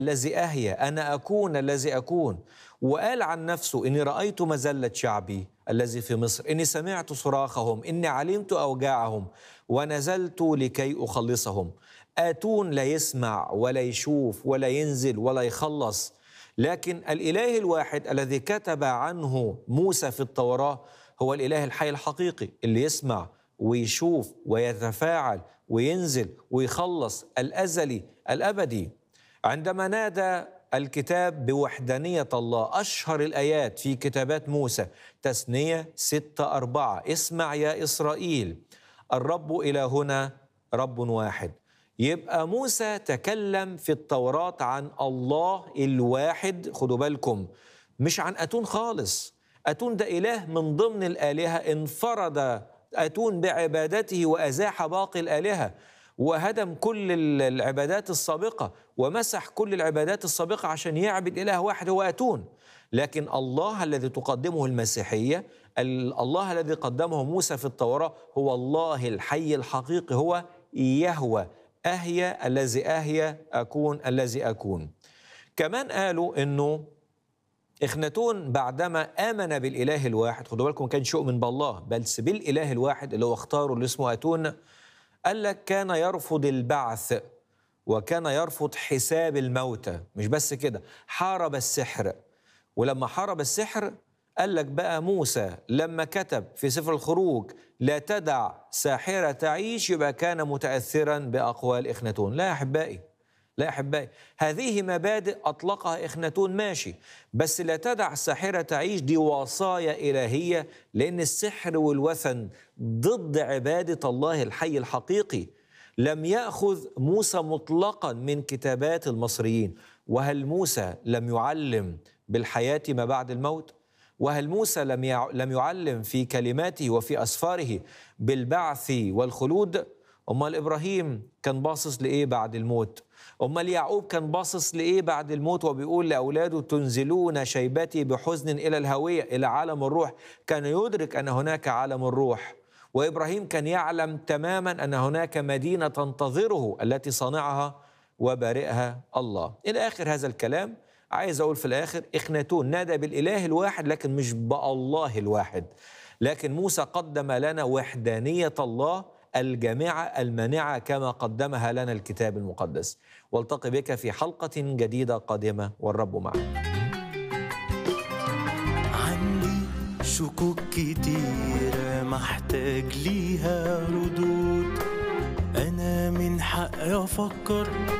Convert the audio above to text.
الذي أهيا أنا أكون الذي أكون وقال عن نفسه إني رأيت مزلة شعبي الذي في مصر إني سمعت صراخهم إني علمت أوجاعهم ونزلت لكي أخلصهم آتون لا يسمع ولا يشوف ولا ينزل ولا يخلص لكن الإله الواحد الذي كتب عنه موسى في التوراة هو الإله الحي الحقيقي اللي يسمع ويشوف ويتفاعل وينزل ويخلص الأزلي الأبدي عندما نادى الكتاب بوحدانية الله أشهر الآيات في كتابات موسى تثنية ستة أربعة اسمع يا إسرائيل الرب إلهنا رب واحد يبقى موسى تكلم في التوراة عن الله الواحد خدوا بالكم مش عن أتون خالص أتون ده إله من ضمن الآلهة انفرد أتون بعبادته وأزاح باقي الآلهة وهدم كل العبادات السابقة ومسح كل العبادات السابقة عشان يعبد إله واحد هو أتون لكن الله الذي تقدمه المسيحية الله الذي قدمه موسى في التوراة هو الله الحي الحقيقي هو يهوى أهيا الذي أهيا أكون الذي أكون كمان قالوا أنه إخناتون بعدما آمن بالإله الواحد خدوا بالكم كان يؤمن بالله بل بالإله الواحد اللي هو اختاره اللي اسمه أتون قال لك كان يرفض البعث وكان يرفض حساب الموتى مش بس كده حارب السحر ولما حارب السحر قال لك بقى موسى لما كتب في سفر الخروج لا تدع ساحرة تعيش يبقى كان متأثرا بأقوال إخناتون لا يا أحبائي لا يا أحبائي هذه مبادئ أطلقها إخناتون ماشي بس لا تدع الساحرة تعيش دي وصايا إلهية لأن السحر والوثن ضد عبادة الله الحي الحقيقي لم يأخذ موسى مطلقا من كتابات المصريين وهل موسى لم يعلم بالحياة ما بعد الموت؟ وهل موسى لم لم يعلم في كلماته وفي اسفاره بالبعث والخلود امال ابراهيم كان باصص لايه بعد الموت امال يعقوب كان باصص لايه بعد الموت وبيقول لاولاده تنزلون شيبتي بحزن الى الهويه الى عالم الروح كان يدرك ان هناك عالم الروح وابراهيم كان يعلم تماما ان هناك مدينه تنتظره التي صنعها وبارئها الله الى اخر هذا الكلام عايز اقول في الاخر اخناتون نادى بالاله الواحد لكن مش بالله الواحد لكن موسى قدم لنا وحدانيه الله الجامعه المانعه كما قدمها لنا الكتاب المقدس والتقي بك في حلقه جديده قادمه والرب معك عندي شكوك كتيرة محتاج ليها ردود أنا من حقي أفكر